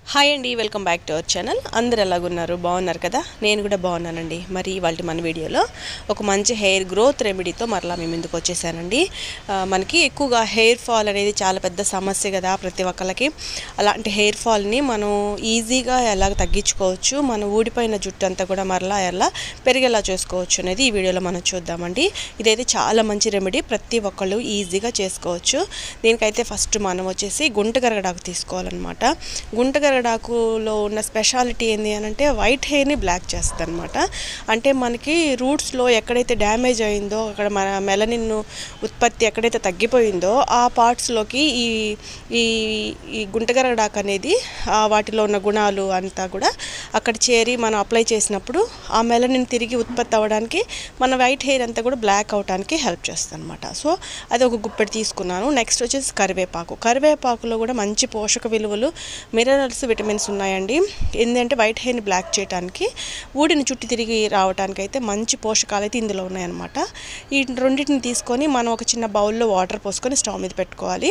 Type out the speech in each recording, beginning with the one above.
hi అండి welcome back to our channel అందరు ఎలాగున్నారు బాగున్నారు కదా నేను కూడా బాగున్నానండి మరి ఇవాళ మన వీడియోలో ఒక మంచి హెయిర్ గ్రోత్ రెమెడీతో మరలా మీ ముందుకు వచ్చేసానండి ఆ, మనకి ఎక్కువగా హెయిర్ ఫాల్ అనేది చాలా పెద్ద సమస్య కదా ప్రతి ఒక్కళ్ళకి అలాంటి హెయిర్ ఫాల్ని మనం ఈజీగా ఎలా తగ్గించుకోవచ్చు మన ఊడిపోయిన జుట్టు అంతా కూడా మరలా ఎలా పెరిగేలా చేసుకోవచ్చు అనేది ఈ వీడియోలో మనం చూద్దామండి ఇదైతే చాలా మంచి రెమెడీ ప్రతి ఒక్కళ్ళు ఈజీగా చేసుకోవచ్చు దీనికైతే ఫస్ట్ మనం వచ్చేసి గుంట గరగడాకు తీసుకోవాలన్నమాట గుంట గరగడాకులో ఉన్న స్పెషాలిటీ ఏంటి అని అంటే వైట్ హెయిర్ని బ్లాక్ చేస్తుంది అనమాట అంటే మనకి రూట్స్లో ఎక్కడైతే డ్యామేజ్ అయిందో అక్కడ మన మెలనిన్ ఉత్పత్తి ఎక్కడైతే తగ్గిపోయిందో ఆ పార్ట్స్లోకి ఈ ఈ ఈ గుంటగరగడాకు అనేది ఆ వాటిలో ఉన్న గుణాలు అంతా కూడా అక్కడ చేరి మనం అప్లై చేసినప్పుడు ఆ మెలనిన్ తిరిగి ఉత్పత్తి అవ్వడానికి మన వైట్ హెయిర్ అంతా కూడా బ్లాక్ అవడానికి హెల్ప్ చేస్తుంది అనమాట సో అది ఒక గుప్పెడు తీసుకున్నాను నెక్స్ట్ వచ్చేసి కరివేపాకు కరివేపాకులో కూడా మంచి పోషక విలువలు మినరల్స్ విటమిన్స్ ఉన్నాయండి ఏంటంటే వైట్ హెయిర్ని బ్లాక్ చేయడానికి ఊడిని చుట్టి తిరిగి రావడానికి అయితే మంచి పోషకాలు అయితే ఇందులో ఉన్నాయన్నమాట ఈ రెండింటిని తీసుకొని మనం ఒక చిన్న బౌల్లో వాటర్ పోసుకొని స్టవ్ మీద పెట్టుకోవాలి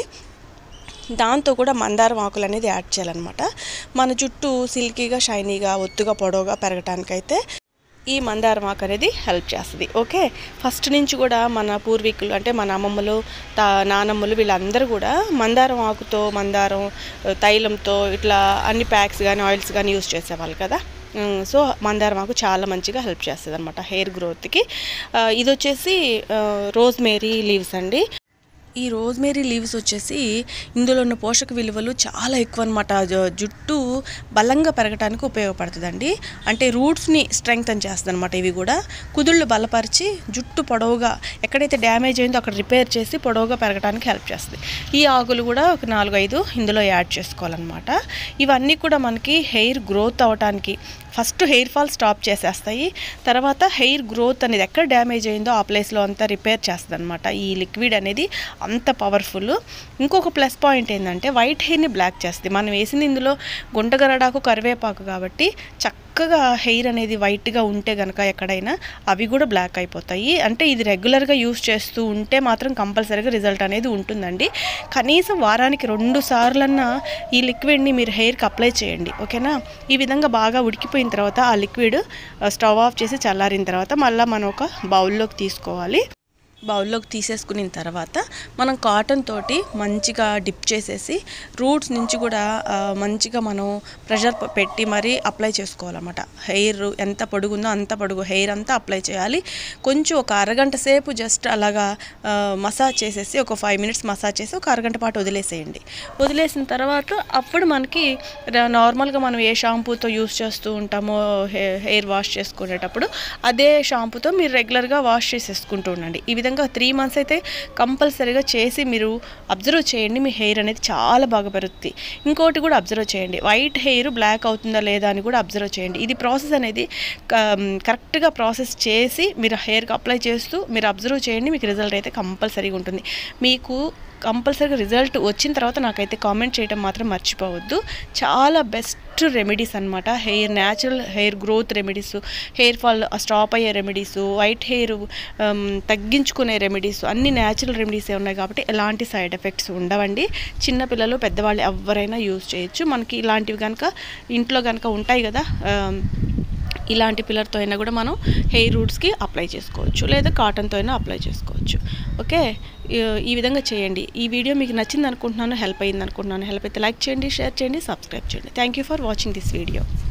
దాంతో కూడా మందారం ఆకులు అనేది యాడ్ చేయాలన్నమాట మన జుట్టు సిల్కీగా షైనీగా ఒత్తుగా పొడవుగా పెరగటానికైతే ఈ మందారం ఆకు అనేది హెల్ప్ చేస్తుంది ఓకే ఫస్ట్ నుంచి కూడా మన పూర్వీకులు అంటే మన అమ్మమ్మలు తా నానమ్మలు వీళ్ళందరూ కూడా మందారం ఆకుతో మందారం తైలంతో ఇట్లా అన్ని ప్యాక్స్ కానీ ఆయిల్స్ కానీ యూస్ చేసేవాళ్ళు కదా ఉమ్, సో మందారం ఆకు చాలా మంచిగా హెల్ప్ చేస్తుంది అనమాట హెయిర్ గ్రోత్కి ఆ, ఇది వచ్చేసి రోజ్ మేరీ లీవ్స్ అండి ఈ రోజ్మేరీ లీవ్స్ వచ్చేసి ఇందులో ఉన్న పోషక విలువలు చాలా ఎక్కువ అనమాట జుట్టు బలంగా పెరగడానికి ఉపయోగపడుతుందండి అంటే రూట్స్ని స్ట్రెంగ్తన్ చేస్తుంది అనమాట ఇవి కూడా కుదుళ్ళు బలపరిచి జుట్టు పొడవుగా ఎక్కడైతే డ్యామేజ్ అయిందో అక్కడ రిపేర్ చేసి పొడవుగా పెరగడానికి హెల్ప్ చేస్తుంది ఈ ఆకులు కూడా ఒక నాలుగు ఐదు ఇందులో యాడ్ చేసుకోవాలన్నమాట ఇవన్నీ కూడా మనకి హెయిర్ గ్రోత్ అవడానికి ఫస్ట్ హెయిర్ ఫాల్ స్టాప్ చేసేస్తాయి తర్వాత హెయిర్ గ్రోత్ అనేది ఎక్కడ డ్యామేజ్ అయిందో ఆ ప్లేస్లో అంతా రిపేర్ చేస్తుంది అనమాట ఈ లిక్విడ్ అనేది అంత పవర్ఫుల్ ఇంకొక ప్లస్ పాయింట్ ఏంటంటే వైట్ హెయిర్ని బ్లాక్ చేస్తుంది మనం వేసింది ఇందులో గుంటగరడాకు కరివేపాకు కాబట్టి చక్కగా హెయిర్ అనేది వైట్గా ఉంటే కనుక ఎక్కడైనా అవి కూడా బ్లాక్ అయిపోతాయి అంటే ఇది రెగ్యులర్గా యూస్ చేస్తూ ఉంటే మాత్రం కంపల్సరీగా రిజల్ట్ అనేది ఉంటుందండి కనీసం వారానికి రెండు సార్లన్నా ఈ లిక్విడ్ని మీరు హెయిర్కి అప్లై చేయండి ఓకేనా ఈ విధంగా బాగా ఉడికిపోయిన తర్వాత ఆ లిక్విడ్ స్టవ్ ఆఫ్ చేసి చల్లారిన తర్వాత మళ్ళీ మనం ఒక బౌల్లోకి తీసుకోవాలి బౌల్లోకి తీసేసుకున్న తర్వాత మనం కాటన్ తోటి మంచిగా డిప్ చేసేసి రూట్స్ నుంచి కూడా ఆ, మంచిగా మనం ప్రెషర్ ప- పెట్టి మరీ అప్లై చేసుకోవాలన్నమాట హెయిర్ ఎంత పొడుగుందో అంత పొడుగు హెయిర్ అంతా అప్లై చేయాలి కొంచెం ఒక అరగంట సేపు జస్ట్ అలాగా ఆ, మసాజ్ చేసేసి ఒక ఫైవ్ మినిట్స్ మసాజ్ చేసి ఒక అరగంట పాటు వదిలేసేయండి వదిలేసిన తర్వాత అప్పుడు మనకి ర- నార్మల్గా మనం ఏ షాంపూతో యూస్ చేస్తూ ఉంటామో హె- హెయిర్ వాష్ చేసుకునేటప్పుడు అదే షాంపూతో మీరు రెగ్యులర్గా వాష్ చేసేసుకుంటూ ఉండండి ఈ విధంగా త్రీ మంత్స్ అయితే కంపల్సరీగా చేసి మీరు అబ్జర్వ్ చేయండి మీ హెయిర్ అనేది చాలా బాగా పెరుగుతుంది ఇంకోటి కూడా అబ్జర్వ్ చేయండి వైట్ హెయిర్ బ్లాక్ అవుతుందా లేదా అని కూడా అబ్జర్వ్ చేయండి ఇది ప్రాసెస్ అనేది కరెక్ట్గా ప్రాసెస్ చేసి మీరు హెయిర్కి అప్లై చేస్తూ మీరు అబ్జర్వ్ చేయండి మీకు రిజల్ట్ అయితే కంపల్సరీగా ఉంటుంది మీకు కంపల్సరీగా రిజల్ట్ వచ్చిన తర్వాత నాకైతే కామెంట్ చేయడం మాత్రం మర్చిపోవద్దు చాలా బెస్ట్ రెమెడీస్ అనమాట hair natural hair growth remedies hair fall stop అయ్యే రెమెడీస్ వైట్ హెయిర్ తగ్గించుకునే రెమెడీస్ అన్ని న్యాచురల్ రెమెడీసే ఉన్నాయి కాబట్టి ఎలాంటి సైడ్ ఎఫెక్ట్స్ ఉండవండి చిన్నపిల్లలు పెద్దవాళ్ళు ఎవరైనా యూజ్ చేయొచ్చు మనకి ఇలాంటివి కనుక ఇంట్లో కనుక ఉంటాయి కదా ఆమ్, ఇలాంటి పిల్లర్తో అయినా కూడా మనం హెయిర్ రూట్స్కి అప్లై చేసుకోవచ్చు లేదా కాటన్తో అయినా అప్లై చేసుకోవచ్చు ఓకే ఈ- ఈ విధంగా చేయండి ఈ వీడియో మీకు నచ్చింది అనుకుంటున్నాను హెల్ప్ అయ్యింది అనుకుంటున్నాను హెల్ప్ అయితే లైక్ చేయండి షేర్ చేయండి సబ్స్క్రైబ్ చేయండి thank you for watching this video